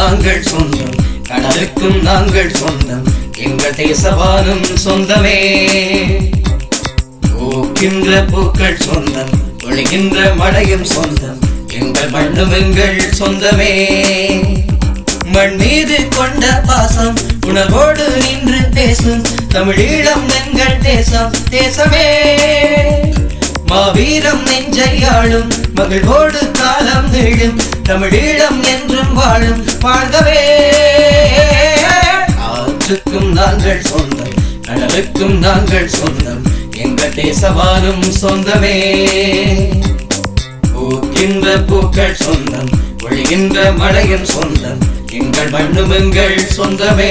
நாங்கள் சொந்தம் கடலுக்கும் நாங்கள் சொந்தம் எங்கள் தேசவானும் சொந்தமே பூக்கின்ற பூக்கள் சொந்தம் ஒளிகின்ற மழையும் சொந்தம் எங்கள் மண்ணும் எங்கள் சொந்தமே மண் மீது கொண்ட பாசம் உணர்வோடு நின்று பேசும் தமிழீழம் எங்கள் தேசம் தேசமே மாவீரம் நெஞ்சை ஆளும் மகிழ்வோடு காலம் நீளும் தமிழீழம் என்றும் வாழும் வாழ்கவே ஆற்றுக்கும் நாங்கள் சொந்தம் கடலுக்கும் நாங்கள் சொந்தம் எங்கள் தேசவானும் சொந்தமே பூக்கின்ற பூக்கள் சொந்தம் ஒழிகின்ற மழையும் சொந்தம் எங்கள் மண்ணும் எங்கள் சொந்தமே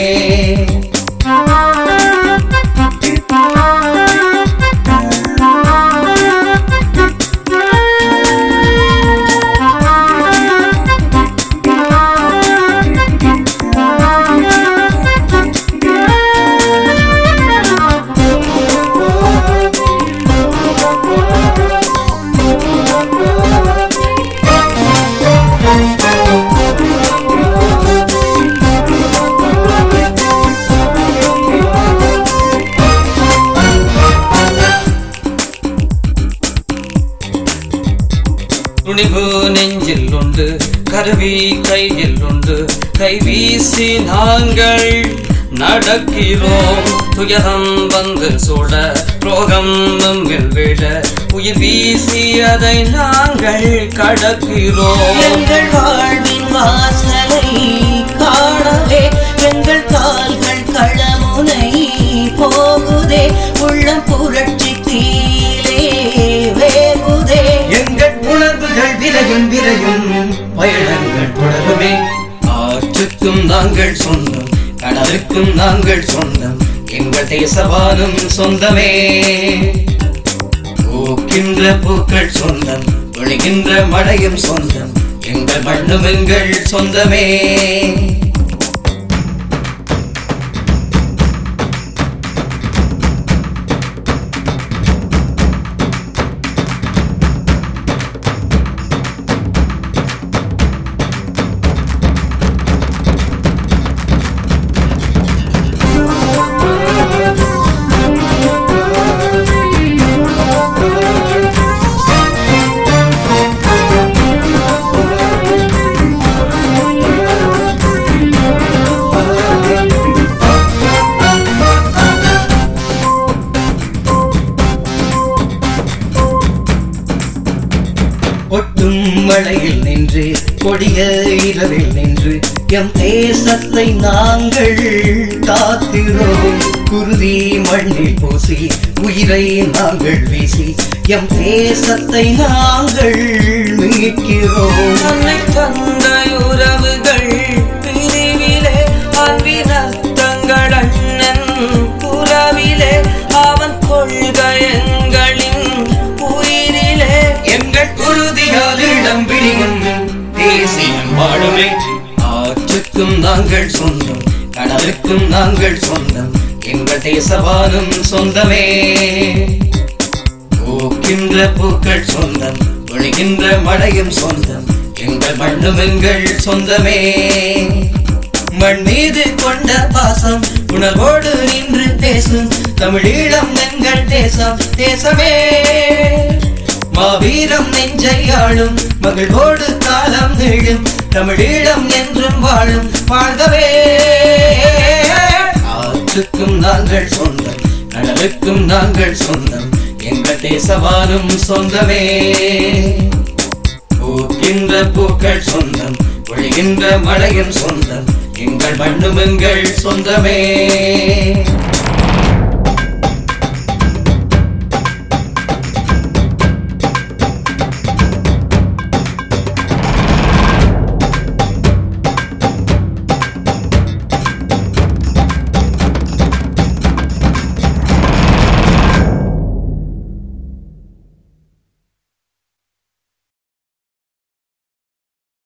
துணிவு நெஞ்சில் உண்டு கருவி கையில் உண்டு கைவீசி நாங்கள் நடக்கிறோம் துயரம் வந்து சுட ரோகம் நம்மில் விட உயிர் வீசி அதை நாங்கள் கடக்கிறோம் எங்கள் வாழ்வின் வாசலை காணவே எங்கள் கால்கள் களமுனை போகுதே உள்ளம் புரட்சி தீலே வேகுதே எங்கள் உணர்வுகள் விரையும் விரையும் பயணங்கள் தொடருமே ஆற்றுக்கும் நாங்கள் சொந்தம் கடலுக்கும் நாங்கள் சொந்தம் எங்கள் தேசவானும் சொந்தமே பூக்கின்ற பூக்கள் சொந்தம் ஒழிகின்ற மழையும் சொந்தம் எங்கள் மண்ணும் எங்கள் சொந்தமே ஒட்டும் மழையில் நின்று கொடிய இரவில் நின்று எம் தேசத்தை நாங்கள் காக்கிறோம் குருதி மண்ணில் பூசி உயிரை நாங்கள் வீசி எம் தேசத்தை நாங்கள் மீட்கிறோம் அன்னை தந்தை உறவுகள் பிரிவிலே அன்பின் அர்த்தங்கள் அண்ணன் புறவிலே அவன் கொள்கை எங்களின் உயிரிலே எங்கள் குருதியால் இடம் பிடியும் தேசியம் வாழுமே ஆற்றுக்கும் நாங்கள் சொந்தம் கடலுக்கும் நாங்கள் சொந்தம் எங்கள் தேசவானும் சொந்தமே பூக்கின்ற பூக்கள் சொந்தம் ஒழிகின்ற மழையும் சொந்தம் எங்கள் மண்ணும் எங்கள் சொந்தமே மண் மீது கொண்ட பாசம் உணர்வோடு நின்று பேசும் தமிழீழம் எங்கள் தேசம் தேசமே மாவீரம் நெஞ்சை ஆளும் மகிழ்வோடு காலம் நீளும் தமிழீழம் என்றும் வாழும் வாழ்கவே ஆற்றுக்கும் நாங்கள் சொந்தம் கடலுக்கும் நாங்கள் சொந்தம் எங்கள் தேசவானும் சொந்தமே பூக்கின்ற பூக்கள் சொந்தம் ஒழிகின்ற மழையும் சொந்தம் எங்கள் மண்ணும் எங்கள் சொந்தமே